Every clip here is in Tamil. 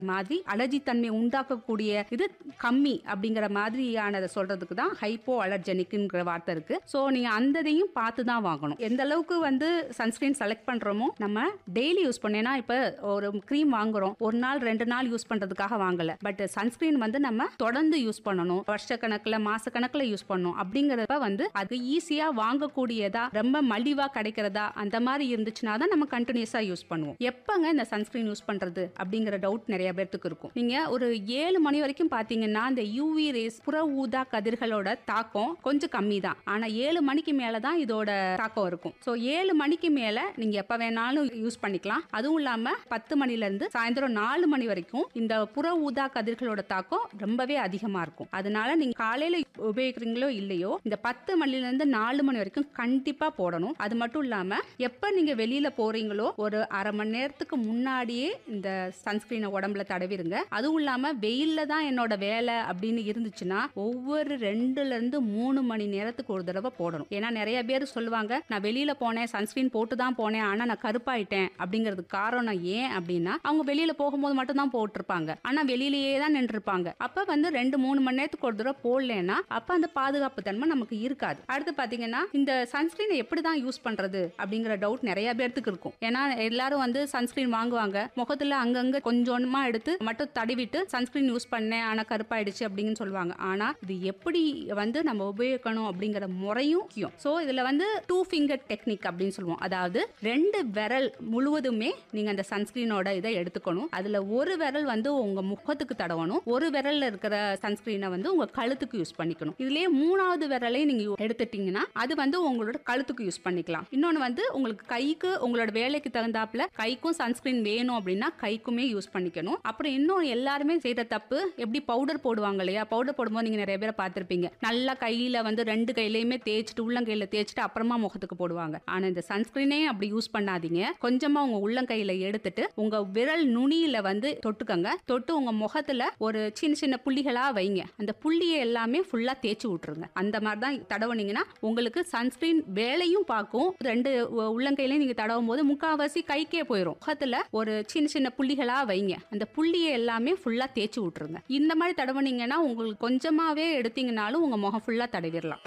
மாதிரி அலர்ஜி தன்மை உண்டாக்கக்கூடிய இது கம்மி அப்படிங்கிற மாதிரியானதை சொல்றதுக்கு தான் ஹைப்போ அலர்ஜெனிக்ங்கிற வார்த்தை இருக்கு ஸோ நீங்க அந்த இதையும் பார்த்து தான் வாங்கணும் எந்த அளவுக்கு வந்து சன்ஸ்கிரீன் செலக்ட் பண்றோமோ நம்ம டெய்லி யூஸ் பண்ணேன்னா இப்போ ஒரு க்ரீம் வாங்குறோம் ஒரு நாள் ரெண்டு நாள் யூஸ் பண்றதுக்காக வாங்கல பட் சன்ஸ்கிரீன் வந்து நம்ம தொடர்ந்து யூஸ் பண்ணணும் வருஷ கணக்குல மாச கணக்குல யூஸ் பண்ணணும் அப்படிங்கறப்ப வந்து அது ஈஸியா வாங்கக்கூடியதா ரொம்ப மலிவா கிடைக்கிறதா அந்த மாதிரி இருந்துச்சுன்னா தான் நம்ம கண்டினியூஸா யூஸ் பண்ணுவோம் எப்பங்க இந்த சன்ஸ்கிரீன் யூஸ் பண்றது அப்படிங்கிற டவுட் நிறைய பேர்த்துக்கு இருக்கும் நீங்க ஒரு ஏழு மணி வரைக்கும் பாத்தீங்கன்னா இந்த யூவி ரேஸ் புற ஊதா கதிர்களோட தாக்கம் கொஞ்சம் கம்மி தான் ஆனா ஏழு மணிக்கு மேல தான் இதோட தாக்கம் இருக்கும் ஸோ ஏழு மணிக்கு மேல நீங்க எப்ப வேணாலும் யூஸ் பண்ணிக்கலாம் அதுவும் இல்லாம பத்து மணில இருந்து சாயந்தரம் நாலு மணி வரைக்கும் இந்த புற ஊதா கதிர்களோட தாக்கம் ரொம்பவே அதிகமா இருக்கும் அதனால நீங்க காலையில உபயோகிக்கிறீங்களோ இல்லையோ இந்த பத்து மணில இருந்து நாலு மணி வரைக்கும் கண்டிப்பா போடணும் அது மட்டும் இல்லாம எப்ப நீங்க வெளியில போறீங்களோ ஒரு அரை மணி நேரத்துக்கு முன்னாடியே இந்த சன்ஸ்கிரீனை உடம்புல தடவிருங்க அதுவும் இல்லாம வெயில்ல தான் என்னோட வேலை அப்படின்னு இருந்துச்சுன்னா ஒவ்வொரு ரெண்டுல இருந்து மூணு மணி நேரத்துக்கு ஒரு தடவை போடணும் ஏன்னா நிறைய பேர் சொல்லுவாங்க நான் வெளியில போனேன் சன்ஸ்கிரீன் போட்டு தான் போனேன் ஆனா நான் கருப்பாயிட்டேன் அப்படிங்கிறதுக்கு காரணம் ஏன் அப்படின்னா அவங்க வெளியில போகும்போது மட்டும் தான் போட்டிருப்பாங்க ஆனா வெளியிலேயே தான் நின்றுருப்பாங்க அப்ப வந்து ரெண்டு மூணு மணி நேரத்துக்கு ஒரு தடவை போடலன்னா அப்ப அந்த பாதுகாப்பு தன்மை நமக்கு இருக்காது அடுத்து பாத்தீங்கன்னா இந்த சன்ஸ்கிரீனை எப்படி தான் யூஸ் பண்றது அப்படிங்கிற டவுட் நிறைய பேர்த்துக்கு இருக்கும் ஏன்னா எல்லாரும் வந்து சன்ஸ்கிரீன் வாங்குவாங்க முகத்துல அங்கங்க கொஞ்சமா எடுத்து மட்டும் தடவிட்டு சன்ஸ்கிரீன் யூஸ் பண்ணேன் ஆனா கருப்பாயிடுச்சு அப்படின்னு சொல்லுவாங்க ஆனா இது எப்படி வந்து நம்ம உபயோகிக்கணும் அப்படிங்கிற முறையும் முக்கியம் ஸோ இதுல வந்து டூ ஃபிங்கர் டெக்னிக் அப்படின்னு சொல்லுவோம் அதாவது ரெண்டு விரல் முழுவதுமே நீங்க அந்த சன்ஸ்கிரீனோட இதை எடுத்துக்கணும் அதுல ஒரு விரல் வந்து உங்க முகத்துக்கு தடவணும் ஒரு விரல்ல இருக்கிற சன்ஸ்கிரீனை வந்து உங்க கழுத்துக்கு யூஸ் பண்ணிக்கணும் இதுலயே மூணாவது விரலை நீங்க எடுத்துட்டீங்கன்னா அது வந்து உங்களோட கழுத்துக்கு யூஸ் பண்ணிக்கலாம் இன்னொன்னு வந்து உங்களுக்கு கைக்கு உங்களோட வேலைக்கு தகுந்தாப்புல கைக்கும் சன்ஸ்கிரீன் வேணும் அப்படின்னா கைக்குமே யூஸ் பண்ணிக்கணும் அப்புறம் இன்னும் எல்லாருமே செய்யற தப்பு எப்படி பவுடர் போடுவாங்க இல்லையா பவுடர் போடும்போது நீங்க நிறைய பேரை பார்த்திருப்பீங்க நல்லா கையில வந்து ரெண்டு கையிலயுமே தேய்ச்சிட்டு உள்ளங்கையில தேய்ச்சிட்டு அப்புறமா முகத்துக்கு போடுவாங்க ஆனா இந்த சன்ஸ்கிரீனே அப்படி யூஸ் பண்ணாதீங்க கொஞ்சமா உங்க உள்ளங்கையில எடுத்துட்டு உங்க விரல் நுனியில வந்து தொட்டுக்கங்க தொட்டு உங்க முகத்துல ஒரு சின்ன சின்ன புள்ளிகளா வைங்க அந்த புள்ளியை எல்லாமே ஃபுல்லா தேய்ச்சி விட்டுருங்க அந்த மாதிரி தான் தடவுனீங்கன்னா உங்களுக்கு சன்ஸ்கிரீன் வேலையும் பார்க்கும் ரெண்டு உ- உள்ளங்கையிலையும் நீங்க தடவும் போது முக்காவாசி கைக்கே போயிடும் முகத்துல ஒரு சின்ன சின்ன புள்ளிகளா வைங்க அந்த புள்ளியை எல்லாமே ஃபுல்லா தேய்ச்சி விட்டுருங்க இந்த மாதிரி தடவுனீங்கன்னா உங்களுக்கு கொஞ்சமாவே எடுத்தீங்கனாலும் உங்க முகம் ஃபுல்லா தடவிடலாம்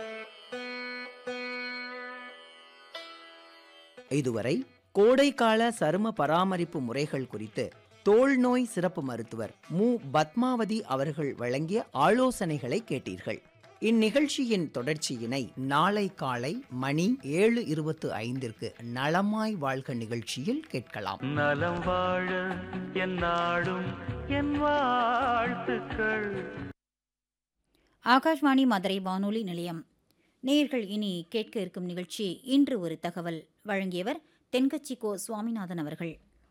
இதுவரை கோடைக்கால சரும பராமரிப்பு முறைகள் குறித்து தோல் நோய் சிறப்பு மருத்துவர் மு பத்மாவதி அவர்கள் வழங்கிய ஆலோசனைகளை கேட்டீர்கள் இந்நிகழ்ச்சியின் தொடர்ச்சியினை நாளை காலை மணி ஏழு இருபத்து ஐந்திற்கு நலமாய் வாழ்க நிகழ்ச்சியில் கேட்கலாம் நலம் வாழ என் நாடும் என் வாழ்த்துக்கள் ஆகாஷ்வாணி மதுரை வானொலி நிலையம் நேயர்கள் இனி கேட்க இருக்கும் நிகழ்ச்சி இன்று ஒரு தகவல் வழங்கியவர் தென்கட்சி கோ சுவாமிநாதன் அவர்கள்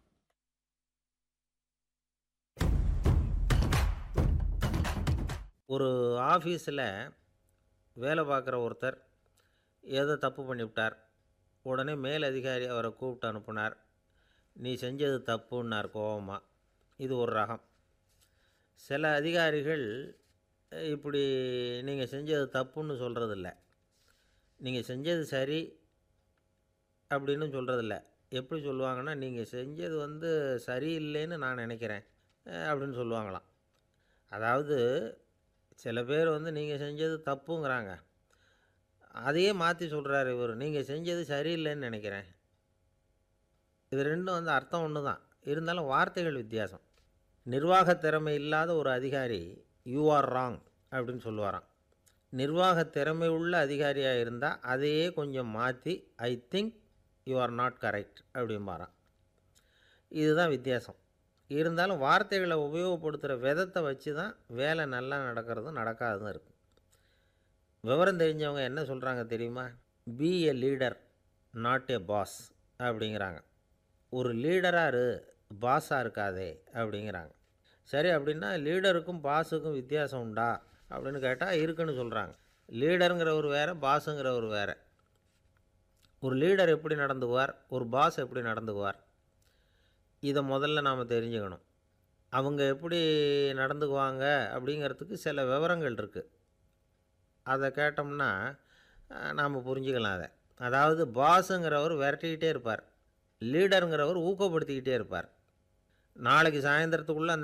ஒரு ஆஃபீஸில் வேலை பார்க்குற ஒருத்தர் ஏதோ தப்பு பண்ணிவிட்டார் உடனே மேல் அதிகாரி அவரை கூப்பிட்டு அனுப்புனார் நீ செஞ்சது தப்புன்னார் கோவமா இது ஒரு ரகம் சில அதிகாரிகள் அஹ், இப்படி நீங்கள் செஞ்சது தப்புன்னு சொல்கிறதில்ல நீங்கள் செஞ்சது சரி அப்படின்னு சொல்கிறதில்ல எப்படி சொல்லுவாங்கன்னா நீங்கள் செஞ்சது வந்து சரியில்லைன்னு நான் நினைக்கிறேன் அஹ், அப்படின்னு சொல்லுவாங்களாம் அதாவது சில பேர் வந்து நீங்கள் செஞ்சது தப்புங்கிறாங்க அதையே மாற்றி சொல்கிறாரு இவர் நீங்கள் செஞ்சது சரியில்லைன்னு நினைக்கிறேன் இது ரெண்டும் வந்து அர்த்தம் ஒன்று தான் இருந்தாலும் வார்த்தைகள் வித்தியாசம் நிர்வாக திறமை இல்லாத ஒரு அதிகாரி யூ ஆர் ராங் அப்படின்னு சொல்லுவாராம் நிர்வாக திறமை உள்ள அதிகாரியாக இருந்தால் அதையே கொஞ்சம் மாற்றி I think you are not correct அப்படிம்பாராம் இதுதான் வித்தியாசம் இருந்தாலும் வார்த்தைகளை உபயோகப்படுத்துகிற விதத்தை வச்சு தான் வேலை நல்லா நடக்கிறதும் நடக்காததும் இருக்குது விவரம் தெரிஞ்சவங்க என்ன சொல்கிறாங்க தெரியுமா be a leader not a boss அப்படிங்கிறாங்க ஒரு லீடராக இரு பாஸாக இருக்காதே அப்படிங்கிறாங்க சரி அப்படின்னா லீடருக்கும் பாஸுக்கும் வித்தியாசம் உண்டா அப்படின்னு கேட்டால் இருக்குன்னு சொல்கிறாங்க லீடருங்கிறவர் வேறு பாஸுங்கிறவர் வேறு ஒரு லீடர் எப்படி நடந்துக்குவார் ஒரு பாஸ் எப்படி நடந்துக்குவார் இதை முதல்ல நாம் தெரிஞ்சுக்கணும் அவங்க எப்படி நடந்துக்குவாங்க அப்படிங்கிறதுக்கு சில விவரங்கள் இருக்குது அதை கேட்டோம்னா நாம் புரிஞ்சுக்கலாம் அதை அதாவது பாஸுங்கிறவர் விரட்டிக்கிட்டே இருப்பார் லீடருங்கிறவர் ஊக்கப்படுத்திக்கிட்டே இருப்பார் நாளைக்கு சாயந்தரத்துக்குள்ளே அந்த